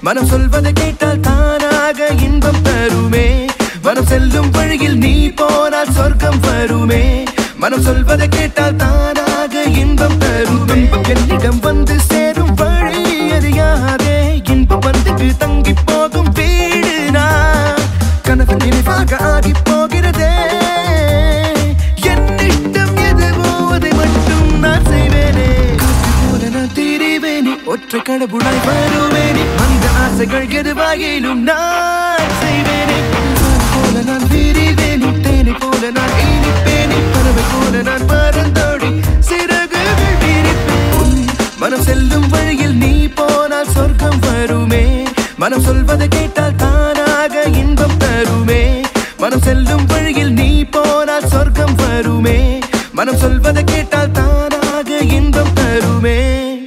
மனம் சொல்வதை கேட்டால் தானாக இன்பம் தருமே மனம் செல்லும் வழியில் நீ போனால் சொர்க்கம் வருமே மனம் சொல்வதை கேட்டால் தானாக இன்பம் தருமே என்னிடம் வந்து சேரும் வழி அறியாதே இன்பம் வந்து தங்கி போகும் வீடு நான் கனவு நினைவாக ஆகி போகிறதே என்னிடம் எதுவோ அதை மட்டும் நான் செய்வேனே காற்று போல நான் திரிவேனே ஒற்றை கடவுளாய் வருவேனே அந்த ஆசைகள் எதுவாயினும் நான் செய்வேனே வான் போல நான் விரிவேனே தேனை போல நான் இனிப்பேனே பறவை போல நான் பறந்தோடி சிறகுகள் விரிப்பேன் உன் மனம் செல்லும் வழியில் நீ போனால் சொர்க்கம் வருமே மனம் சொல்வதை கேட்டால் தானாக இன்பம் தருமே மனம் செல்லும் வழியில் நீ போனால் சொர்க்கம் வருமே மனம் சொல்வதை கேட்டால் தானாக இன்பம் தருமே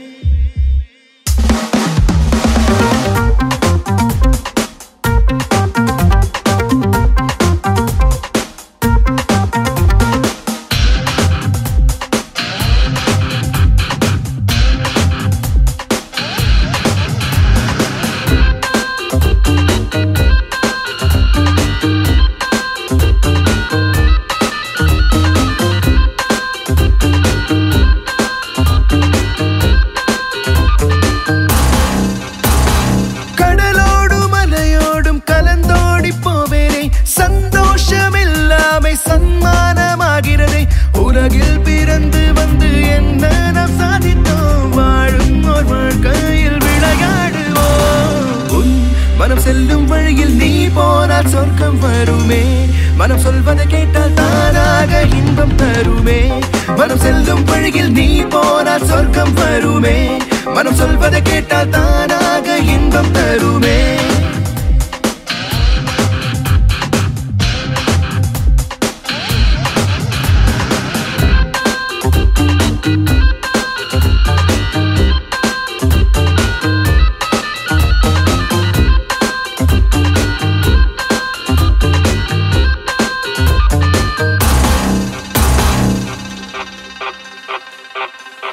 கடலோடும் மலையோடும் கலந்தோடி போவேனே சந்தோஷம் இல்லாமை சன்மானமாகிறதே உலகில் பிறந்து வந்து என்ன நாம் சாதித்தோம் வாழும் ஒரு வாழ்க்கையில் விளையாடுவோம் உன் மனம் செல்லும் வழியில் நீ போனால் சொர்க்கம் வருமே மனம் சொல்வதை கேட்டால் தானாக இன்பம் தருமே மனம் செல்லும் வழியில் நீ போனால் சொர்க்கம் வருமே மனம் சொல்வதை கேட்டால் தானாக இன்பம் தருமே